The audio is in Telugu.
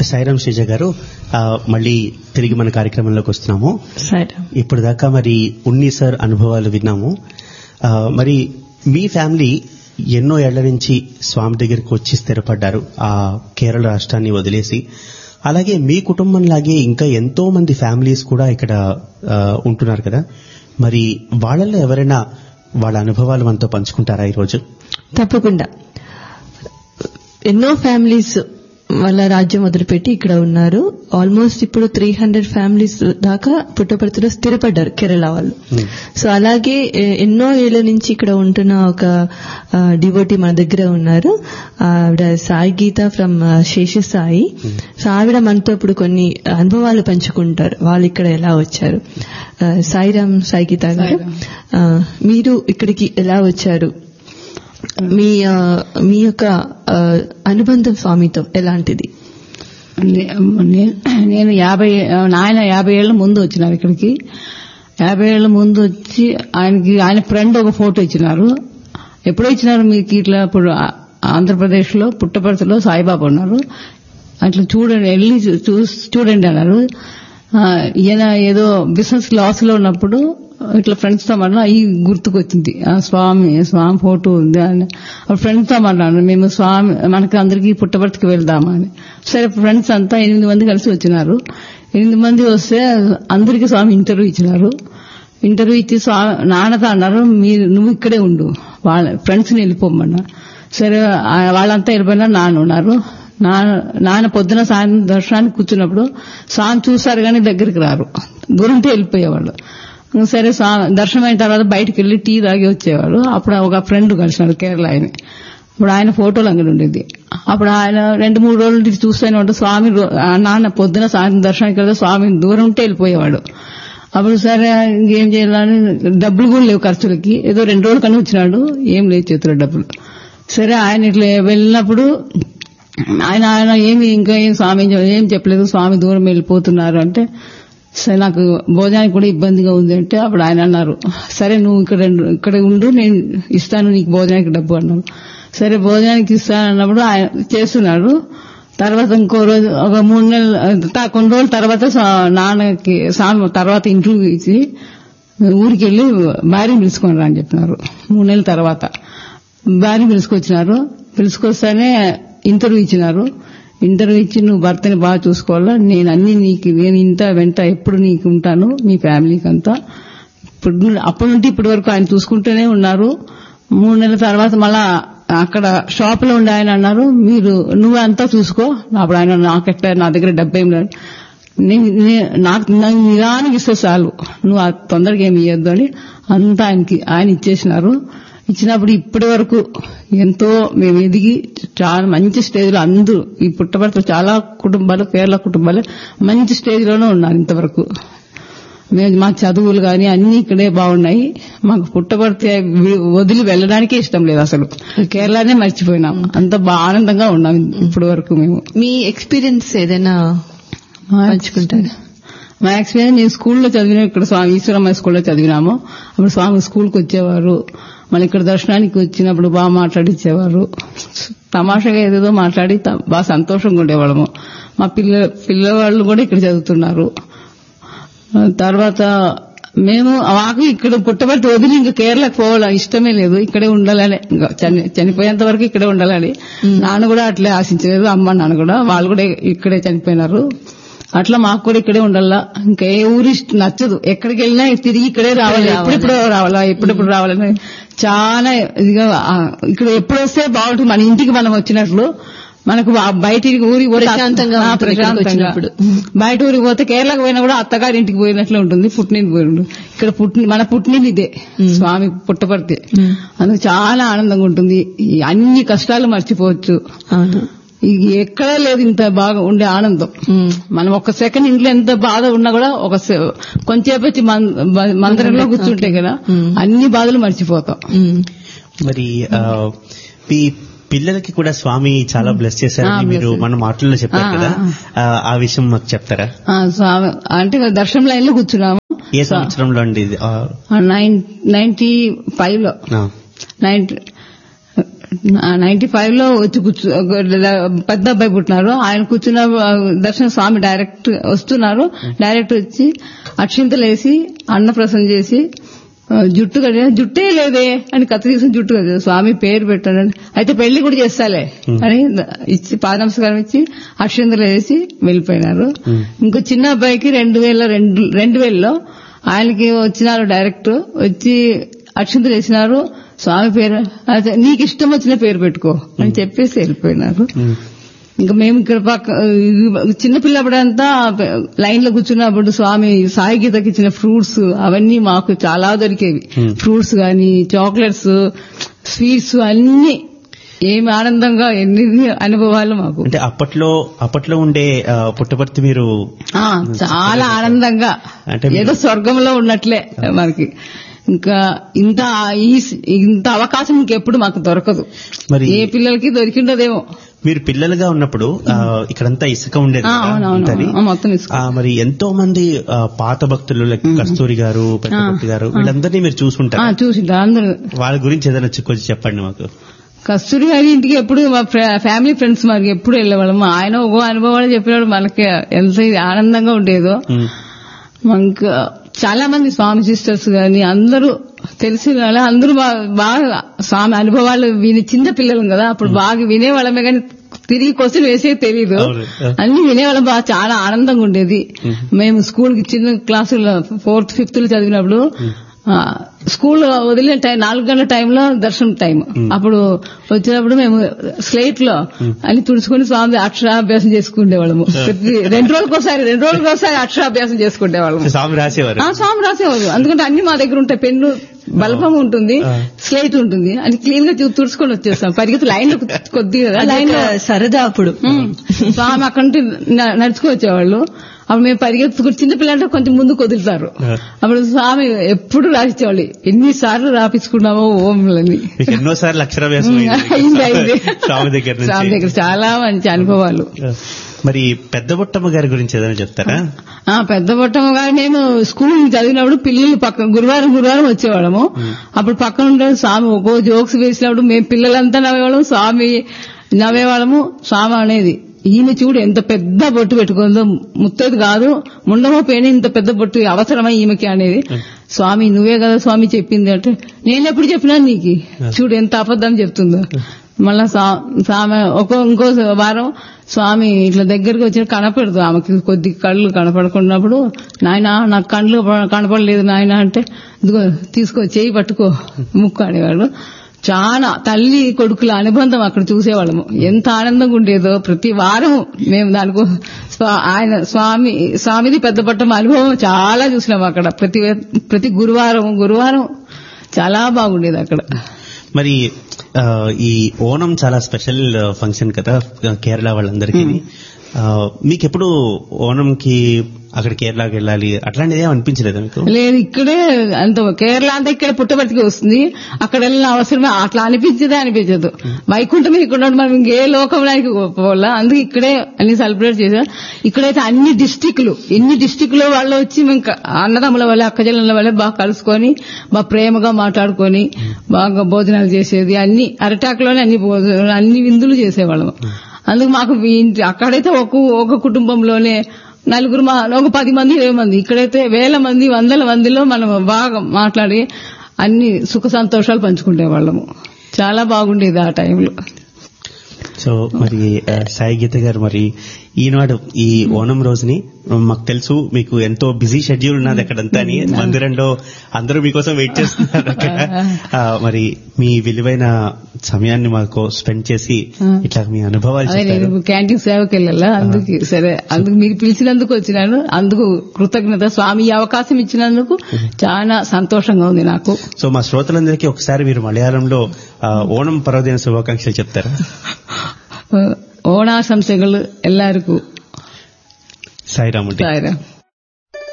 సాయిరామ్ శ్రీజ గారు ఆ, మళ్ళీ తిరిగి మన కార్యక్రమంలోకి వస్తున్నాము సరే ఇప్పుడు దాకా మరి ఉన్ని సార్ అనుభవాలు విన్నాము ఆ, మరి మీ ఫ్యామిలీ ఎన్నో ఏళ్ల నుంచి స్వామి దగ్గరికి వచ్చి స్థిరపడ్డారు ఆ కేరళ రాష్ట్రాన్ని వదిలేసి అలాగే మీ కుటుంబంలాగే ఇంకా ఎంతో మంది ఫ్యామిలీస్ కూడా ఇక్కడ ఆ, ఉంటున్నారు కదా మరి వాళ్ళలో ఎవరైనా వాళ్ళ అనుభవాలు మనతో పంచుకుంటారా ఈరోజు తప్పకుండా ఎన్నో ఫ్యామిలీస్ వాళ్ళ రాజ్యం వదిలిపెట్టి ఇక్కడ ఉన్నారు ఆల్మోస్ట్ ఇప్పుడు త్రీ హండ్రెడ్ ఫ్యామిలీస్ దాకా పుట్టపర్తిలో స్థిరపడ్డారు కేరళ వాళ్ళు Hmm. సో అలాగే ఎ- ఎన్నో ఏళ్ల నుంచి ఇక్కడ ఉంటున్న ఒక డివోటీ మన దగ్గర ఉన్నారు ఆవిడ సాయి గీత ఫ్రమ్ శేష సాయి సో ఆవిడ మనతో ఇప్పుడు కొన్ని అనుభవాలు పంచుకుంటారు వాళ్ళు ఇక్కడ ఎలా వచ్చారు ఆ, సాయిరామ్ సాయి గీత గారు ఆ, మీరు ఇక్కడికి ఎలా వచ్చారు మీ ఆ, మీ యొక్క ఆ, అనుబంధం స్వామితో ఎలాంటిది నే- నే- నేను యాభై నాయన యాభై ఏళ్ల ముందు వచ్చినారు ఇక్కడికి యాభై ఏళ్ల ముందు వచ్చి ఆయనకి ఆయన ఫ్రెండ్ ఒక ఫోటో ఇచ్చినారు ఎప్పుడో ఇచ్చినారు మీకు ఇట్లా ఇప్పుడు ఆ- ఆంధ్రప్రదేశ్లో పుట్టపర్తిలో సాయిబాబా ఉన్నారు అట్లా చూడండి వెళ్ళి చూ- చూస్- చూడండి అన్నారు ఆ, ఈయన ఏదో బిజినెస్ లాస్ లో ఉన్నప్పుడు ఇట్లా ఫ్రెండ్స్ తో మాట్లాడిన ఈ గుర్తుకొచ్చింది ఆ స్వామి స్వామి ఫోటో ఉంది అని అప్పుడు ఫ్రెండ్స్ తో మాట్లాడాను మేము స్వామి మనకి అందరికి పుట్టపర్తికి వెళ్దామా అని సరే ఫ్రెండ్స్ అంతా ఎనిమిది మంది కలిసి వచ్చినారు ఎనిమిది మంది వస్తే అందరికి స్వామి ఇంటర్వ్యూ ఇచ్చినారు ఇంటర్వ్యూ ఇచ్చి స్వామి నాన్నతో అన్నారు మీరు నువ్వు ఇక్కడే ఉండు వాళ్ళ ఫ్రెండ్స్ ని వెళ్ళిపోమన్నా సరే ఆ వాళ్ళంతా వెళ్ళిపోయినా నాన్న ఉన్నారు నాన్న నాన్న పొద్దున సాయంత్రం దర్శనానికి కూర్చున్నప్పుడు స్వామి చూసారు కానీ దగ్గరికి రారు దూరంతో వెళ్ళిపోయేవాళ్ళు సరే స్వామి దర్శనం అయిన తర్వాత బయటికి వెళ్ళి టీ తాగి వచ్చేవాడు అప్పుడు ఒక ఫ్రెండ్ కలిసినాడు కేరళ ఆయన అప్పుడు ఆయన ఫోటోలు అంగడి ఉండేది అప్పుడు ఆయన రెండు మూడు రోజులు నుంచి చూస్తూనే ఉంటే స్వామి రో- ఆ నాన్న పొద్దున సాయంత్రం దర్శనానికి వెళ్తే స్వామి దూరం ఉంటే వెళ్ళిపోయేవాడు అప్పుడు సరే ఇంకేం చేయాలని డబ్బులు కూడా లేవు ఖర్చులకి ఏదో రెండు రోజులు కన్నా వచ్చినాడు ఏం లేవు చేతిలో డబ్బులు సరే ఆయన ఇట్లా వెళ్ళినప్పుడు ఆయన ఆయన ఏమి ఇంకా ఏం స్వామి ఏం చెప్- ఏం చెప్పలేదు స్వామి దూరం వెళ్ళిపోతున్నారు అంటే సరే నాకు భోజనానికి కూడా ఇబ్బందిగా ఉంది అంటే అప్పుడు ఆయన అన్నారు సరే నువ్వు ఇక్కడ రెండు- ఇక్కడ ఉండు నేను ఇస్తాను నీకు భోజనానికి డబ్బు అన్నారు సరే భోజనానికి ఇస్తాను అన్నప్పుడు ఆయన చేస్తున్నాడు తర్వాత ఇంకో రోజు ఒక మూడు నెలలు తా- కొన్ని రోజుల తర్వాత స్వా- నాన్నకి స్వామి తర్వాత ఇంటర్వ్యూ ఇచ్చి ఊరికి వెళ్ళి భార్యను పిలుచుకొని రా అని చెప్పినారు మూడు నెలల తర్వాత భార్య పిలుచుకొచ్చినారు పిలుచుకొస్తేనే ఇంటర్వ్యూ ఇచ్చినారు ఇంటర్వ్యూ ఇచ్చి నువ్వు భర్తని బాగా చూసుకోవాలా నేను అన్ని నీకు నేను ఇంత వెంట ఎప్పుడు నీకు ఉంటాను మీ ఫ్యామిలీకి అంతా ఇప్పుడు ను- అప్పటి నుండి ఇప్పటి వరకు ఆయన చూసుకుంటూనే ఉన్నారు మూడు నెలల తర్వాత మళ్ళా అక్కడ షాప్ లో ఉండే ఆయన అన్నారు మీరు నువ్వు అంతా చూసుకో అప్పుడు ఆయన నాకెట్లా నా దగ్గర డబ్బు ఏం లేదు నీ- నీ- నాకు నాకు నిదానికి ఇస్తే చాలు నువ్వు ఆ తొందరగా ఏమి ఇవ్వద్దు అని అంతా ఆయనకి ఆయన ఇచ్చేసినారు ఇచ్చినప్పుడు ఇప్పటి వరకు ఎంతో మేము ఎదిగి చాలా మంచి స్టేజ్ లో అందరూ ఈ పుట్టబడితో చాలా కుటుంబాలు కేరళ కుటుంబాలు మంచి స్టేజ్ లోనే ఉన్నారు ఇంతవరకు మేము మా చదువులు కానీ అన్ని ఇక్కడే బాగున్నాయి మాకు పుట్టబడితే వి- వదిలి వెళ్ళడానికే ఇష్టం లేదు అసలు కేరళనే మర్చిపోయినాం అంత బాగా ఆనందంగా ఉన్నాం ఇప్పటి వరకు మేము మీ ఎక్స్పీరియన్స్ ఏదైనా పంచుకుంటారా మా ఎక్స్పీరియన్స్ నేను స్కూల్లో చదివిన ఇక్కడ స్వామి ఈశ్వరమ్మ స్కూల్లో చదివినాము అప్పుడు స్వామి స్కూల్కి వచ్చేవారు మళ్ళీ ఇక్కడ దర్శనానికి వచ్చినప్పుడు బాగా మాట్లాడిచ్చేవారు తమాషాగా ఏదేదో మాట్లాడి త- బాగా సంతోషంగా ఉండేవాళ్ళము మా పిల్ల పిల్లవాళ్ళు కూడా ఇక్కడ చదువుతున్నారు ఆ, తర్వాత మేము మాకు ఇక్కడ పుట్టబట్టి వదిలి ఇంకా కేరళకు పోవాలని ఇష్టమే లేదు ఇక్కడే ఉండాలని ఇంకా చని- చనిపోయేంత వరకు ఇక్కడే ఉండాలని నాన్న కూడా అట్లే ఆశించలేదు అమ్మ నాన్న కూడా వాళ్ళు కూడా ఇక్కడే చనిపోయినారు అట్లా మాకు కూడా ఇక్కడే ఉండాలా ఇంకా ఏ ఊరి ఇష్ట- నచ్చదు ఎక్కడికి వెళ్ళినా తిరిగి ఇక్కడే రావాలి ఎప్పుడెప్పుడు రావాలా ఎప్పుడెప్పుడు రావాలని చాలా ఇదిగా ఆ, ఇక్కడ ఎప్పుడు వస్తే బాగుంటుంది మన ఇంటికి మనం వచ్చినట్లు మనకు ఆ బయటికి ఊరికి పోతే ప్రశాంతంగా ఆ, ఉంటుంది ఇక్కడికి ప్రశాంతంగా వచ్చినప్పుడు. బయట ఊరికి పోతే కేరళకు పోయినా కూడా అత్తగారి ఇంటికి పోయినట్లు ఉంటుంది పుట్టినింటి పోయి ఉంటుంది ఇక్కడ పుట్టిన మన పుట్టినిది ఇదే స్వామి పుట్టపర్తి అందుకు చాలా ఆనందంగా ఉంటుంది ఈ అన్ని కష్టాలు మర్చిపోవచ్చు అవును ఇది ఎక్కడా లేదు ఇంత బాగా ఉండే ఆనందం ఉమ్. మనం ఒక సెకండ్ ఇంట్లో ఎంత బాధ ఉన్నా కూడా ఒక సె- కొంచెంసేపు వచ్చి మం- బ- మందిరంలో కూర్చుంటే కదా అన్ని బాధలు మర్చిపోతాం ఉమ్. మరి ఆ, మీ పిల్లలకి కూడా స్వామి చాలా బ్లెస్ చేశారని ఆ, మీరు bless మన మాటల్లో చెప్పారు ఆ, కదా ఆ, ఆ విషయం మాకు చెప్తారా ఆ, స్వామి అంటే దర్శనం లైన్ లో కూర్చున్నాము ఏ సంవత్సరంలో అండి ఇది ఆ, నైన్ నైన్టీ ఫైవ్ లో ఆ, నైన్టీ నైన్టీ ఫైవ్ లో వచ్చి కూర్చు ఒక పెద్ద అబ్బాయి పుట్టినారు ఆయన కూర్చున్న ఆ, దర్శన స్వామి డైరెక్ట్ వస్తున్నారు డైరెక్ట్ వచ్చి అక్షింతలు వేసి అన్నప్రసన్న చేసి ఆ, జుట్టు కడి జుట్టే లేదే అని కత్తి తీసుకుని జుట్టు కదా స్వామి పేరు పెట్టాడని అయితే పెళ్లి కూడా చేస్తాలే అని ఇచ్చి పాద నమస్కారం ఇచ్చి అక్షింతలు వేసి వెళ్ళిపోయినారు ఇంకో చిన్న అబ్బాయికి రెండు వేల రెండు రెండు వేలలో ఆయనకి వచ్చినారు డైరెక్ట్ వచ్చి అక్షింతలు వేసినారు స్వామి పేరు అదే నీకు ఇష్టం వచ్చిన పేరు పెట్టుకో అని చెప్పేసి వెళ్ళిపోయినారు ఇంకా మేము ఇక్కడ పక్క చిన్న పిల్లప్పుడంతా లైన్ లో కూర్చున్నప్పుడు స్వామి సాయి గీతకి ఇచ్చిన ఫ్రూట్స్ అవన్నీ మాకు చాలా దొరికేవి ఫ్రూట్స్ గాని చాక్లెట్స్ స్వీట్స్ అన్ని ఏమి ఆనందంగా ఎన్ని అనుభవాలు మాకు అంటే అప్పట్లో అప్పట్లో ఉండే ఆ, పుట్టపర్తి మీరు ఆ, చాలా ఆనందంగా అంటే మీరు- ఏదో స్వర్గంలో ఉన్నట్లే మనకి ఇంకా ఇంత ఈ ఇంత అవకాశం ఇంకెప్పుడు మాకు దొరకదు మరి ఏ పిల్లలకి దొరికిండదేమో మీరు పిల్లలుగా ఉన్నప్పుడు ఆ, ఇక్కడంతా ఇసుక ఉండేది ఆ, కదా, అవునవును ఉంటది. ఆ, మొత్తం ఇసుక. ఆ, మరి ఎంతో మంది ఆ, పాత భక్తులు లైక్ కస్తూరి గారు పెద్దపర్తి గారు వీళ్ళందరినీ మీరు ఆ, చూసుంటారు చూసిండ్రు అందరూ వాళ్ళ గురించి ఏదైనా చి- కొంచెం చెప్పండి మాకు కస్తూరి గారి ఇంటికి ఎప్పుడు మా ఫ్యా- ఫ్యామిలీ ఫ్రెండ్స్ మనకి ఎప్పుడు వెళ్ళేవాళ్ళం ఆయన ఒక అనుభవాలు చెప్పేవాడు మనకి ఎంత ఇది ఆనందంగా ఉండేదో ఉమ్, మనకు చాలా మంది స్వామి సిస్టర్స్ గాని అందరూ తెలిసిన వాళ్ళ అందరూ బా- బాగా స్వామి అనుభవాలు విని చిన్న పిల్లలు కదా అప్పుడు బాగా వినేవాళ్ళమే కానీ తిరిగి క్వశ్చన్ వేసే తెలియదు అవును. అన్ని వినేవాళ్ళం బాగా చాలా ఆనందంగా ఉండేది మేము స్కూల్ కి చిన్న క్లాసుల్లో ఫోర్త్ ఫిఫ్త్ లో చదివినప్పుడు ఆ, స్కూల్ వదిలిన టైం నాలుగు గంటల టైంలో దర్శనం టైం అప్పుడు వచ్చినప్పుడు మేము స్లేట్ లో అన్ని తుడుచుకుని స్వామి అక్షరాభ్యాసం చేసుకునేవాళ్ళము ప్రతి రెండు రోజులకు ఒకసారి రెండు రోజులకు ఒకసారి అక్షరాభ్యాసం చేసుకునేవాళ్ళము స్వామి రాసేవారు ఆ స్వామి రాసేవారు ఎందుకంటే అన్ని మా దగ్గర ఉంటాయి పెన్ను బల్బం ఉంటుంది స్లేట్ ఉంటుంది అది క్లీన్ గా తు- తుడుచుకొని వచ్చేస్తాం పరిగెత్తి లైన్ లో కొద్దిగా లైన్ లో అదొక సరదా అప్పుడు ఉమ్. స్వామి అక్కడ నుండి న- నడుచుకు వచ్చేవాళ్ళు అప్పుడు మేము పరిగెత్తుకుని చిన్న పిల్లలంటే కొంచెం ముందు వదులుతారు అప్పుడు స్వామి ఎప్పుడు రాసిచ్చేవాళ్ళు ఎన్నిసార్లు రాపించుకున్నామో ఓంలని మీకు ఎన్నోసార్లు అక్షరాభ్యాసం అయింది అయింది. అయింది స్వామి దగ్గర స్వామి నుంచి దగ్గర చాలా మంచి అనుభవాలు మరి పెద్ద బుట్టమ్మ గారి గురించి ఏదైనా చెప్తారా ఆ పెద్ద బొట్టమ్మ గారు మేము స్కూల్ చదివినప్పుడు పిల్లలు పక్క గురువారం గురువారం వచ్చేవాళ్ళము అప్పుడు పక్కన ఉండే స్వామి ఒక్కో జోక్స్ వేసినప్పుడు మేము పిల్లలంతా నవ్వేవాళ్ళం స్వామి నవ్వేవాళ్ళము స్వామి అనేది ఈమె చూడు ఎంత పెద్ద బొట్టు పెట్టుకుందో ముత్తది కాదు ముండమో పేని ఇంత పెద్ద బొట్టు అవసరమా ఈమెకి అనేది స్వామి నువ్వే కదా స్వామి చెప్పింది అంటే నేను ఎప్పుడు చెప్పినాను నీకు చూడు ఎంత అబద్ధం చెప్తుందో మళ్ళా స్వా- స్వామి ఒక ఇంకో వారం స్వామి ఇట్లా దగ్గరికి వచ్చి కనపడదు ఆమెకి కొద్ది కళ్ళు కనపడకున్నప్పుడు నాయన నాకు కళ్ళు కనపడలేదు నాయన అంటే ఇదిగో తీసుకో చేయి పట్టుకో ముక్కు అనేవాడు చాలా తల్లి కొడుకుల అనుబంధం అక్కడ చూసేవాళ్ళము ఎంత ఆనందంగా ఉండేదో ప్రతి వారం మేము దానికో స్వా- ఆయన స్వామి స్వామిది పెద్ద పట్టం అనుభవం చాలా చూసినాం అక్కడ ప్రతి ప్రతి గురువారం గురువారం చాలా బాగుండేది అక్కడ మరి ఆ, ఈ ఓణం చాలా స్పెషల్ ఫంక్షన్ కదా కేరళ వాళ్ళందరికీ మీకు ఎప్పుడు ఓణంకి అక్కడ కేరళకి వెళ్ళాలి అట్లాంటిది ఏం అనిపించలేదా మీకు లేదు ఇక్కడే అంత కేరళ అంతా ఇక్కడ పుట్టబడికి వస్తుంది అక్కడ వెళ్ళిన అవసరమే అట్లా అనిపించదే అనిపించదు వైకుంఠం ఇక్కడ ఉన్నప్పుడు మనం ఇంకే లోకంలోకి పోవాలా అందుకే ఇక్కడే అన్ని సెలబ్రేట్ చేసాం ఇక్కడైతే అన్ని డిస్టిక్లు ఎన్ని డిస్టిక్లో వాళ్ళు వచ్చి మేము క- అన్నదమ్ముల వల్ల అక్కజల్ల వల్ల బాగా కలుసుకొని బాగా ప్రేమగా మాట్లాడుకొని బాగా భోజనాలు చేసేది అన్ని అరటాకులోనే అన్ని భోజనాలు అన్ని విందులు చేసేవాళ్ళం అందుకు మాకు ఈ ఇంటి- అక్కడైతే ఒక ఒక కుటుంబంలోనే నలుగురు మా ఒక పది మంది ఇరవై మంది ఇక్కడైతే వేల మంది వందల మందిలో మనం బాగా మాట్లాడి అన్ని సుఖ సంతోషాలు పంచుకునే వాళ్ళము చాలా బాగుండేది ఆ టైంలో సో మరి ఆ, సాయి గీత గారు మరి ఈనాడు ఈ ఓణం రోజుని మాకు తెలుసు మీకు ఎంతో బిజీ షెడ్యూల్ ఉన్నది అక్కడంతా అని మందిరంలో అందరూ మీకోసం వెయిట్ చేస్తున్నారు అక్కడ ఆ, మరి మీ విలువైన సమయాన్ని మాకు స్పెండ్ చేసి ఇట్లా మీ అనుభవాలు అదే చెప్పారు నేను క్యాంటీన్ సేవకి వెళ్ళాలా అందుకు సరే అందుకు మీరు పిలిచినందుకు వచ్చినాను అందుకు కృతజ్ఞత స్వామి ఈ అవకాశం ఇచ్చినందుకు చాలా సంతోషంగా ఉంది నాకు సో మా శ్రోతలందరికీ ఒకసారి మీరు మలయాళంలో ఆ, ఓణం పర్వదిన శుభాకాంక్షలు చెప్తారా ఓణాశంసകൾ എല്ലാവർക്കും సాయిరాముడి സാരം